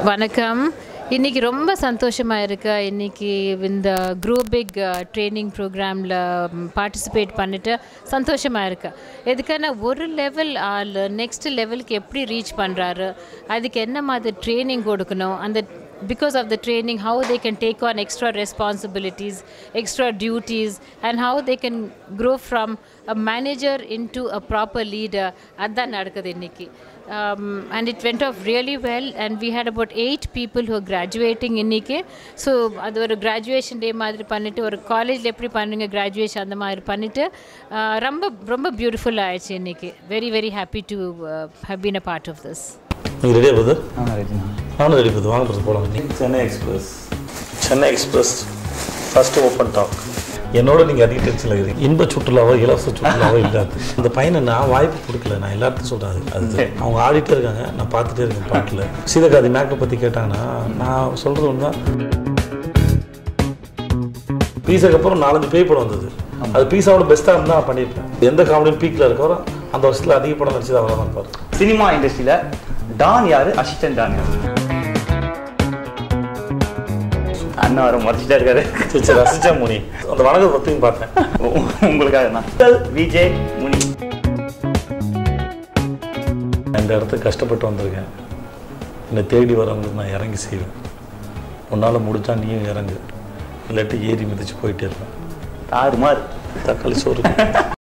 வணக்கம் இன்னைக்கு ரொம்ப சந்தோஷமாக இருக்கா இன்னைக்கு இந்த குரூபிக் ட்ரைனிங் ப்ரோக்ராமில் பார்ட்டிசிபேட் பண்ணிட்டு சந்தோஷமாக இருக்கா எதுக்கான ஒரு லெவல் ஆள் நெக்ஸ்ட் லெவலுக்கு எப்படி ரீச் பண்ணுறாரு அதுக்கு என்ன மாதிரி ட்ரைனிங் கொடுக்கணும் அந்த because of the training how they can take on extra responsibilities extra duties and how they can grow from a manager into a proper leader அதான் நடக்குது இன்னைக்கு um, and it went off really well and we had about eight people who are graduating இன்னைக்கு so அது ஒரு graduation டே மாதிரி பண்ணிட்டு ஒரு காலேஜில் எப்படி பண்ணுங்க கிராஜுவேஷன் அந்த மாதிரி பண்ணிட்டு uh, ரொம்ப ரொம்ப பியூட்டிஃபுல் ஆயிடுச்சு இன்னைக்கு very very happy to have been a part of this நீங்கள் ரெடியாக பிரதர் ஆ ரெடிண்ணா நானும் ரெடி பிரதர் வாங்க பிரதர் போகலாம் நீங்கள் Chennai express Chennai express first open talk என்னோட நீங்கள் அதிக டென்ஷனில் இருக்கிறீங்க இன்ப சுற்றுலாவோ இலவச சுற்றுலாவோ இல்லாது அந்த பையனை நான் வாய்ப்பு கொடுக்கல நான் எல்லாத்தையும் சொல்கிறேன் அது அவங்க ஆடிட்டே இருக்காங்க நான் பார்த்துட்டே இருக்கேன் பாட்டில் சீதகாதி மேக்கப் பற்றி கேட்டாங்கன்னா நான் சொல்கிறது ஒன்று தான் பீஸாக்கு அப்புறம் நாலஞ்சு பேய் படம் வந்தது அது பீஸாவோட பெஸ்ட்டாக இருந்தால் நான் பண்ணியிருப்பேன் எந்த காமெடியும் பீக்கில் இருக்கோ அந்த வருஷத்தில் அதிக படம் நடிச்சது அவரை தான் பாரு சினிமா இண்டஸ்ட்ரியில் டான் யாரு அசிஸ்டன்ட் டான் யாரு அண்ணா வர மறைச்சிட்டா இருக்காரு சரி சரி ரசிச்சா முனி அந்த வணக்கத்தை பற்றியும் பார்த்தேன் உ- உங்களுக்காக தான் விஜய் முனி இந்த இடத்துக்கு கஷ்டப்பட்டு வந்திருக்கேன் என்னை தேடி வரவங்களுக்கு நான் இறங்கி செய்வேன் உன்னால் முடிஞ்சா நீயும் இறங்கு இல்லாட்டி ஏறி மிதிச்சு போயிட்டே இருப்பேன் தாறுமாறு தக்காளி சோறு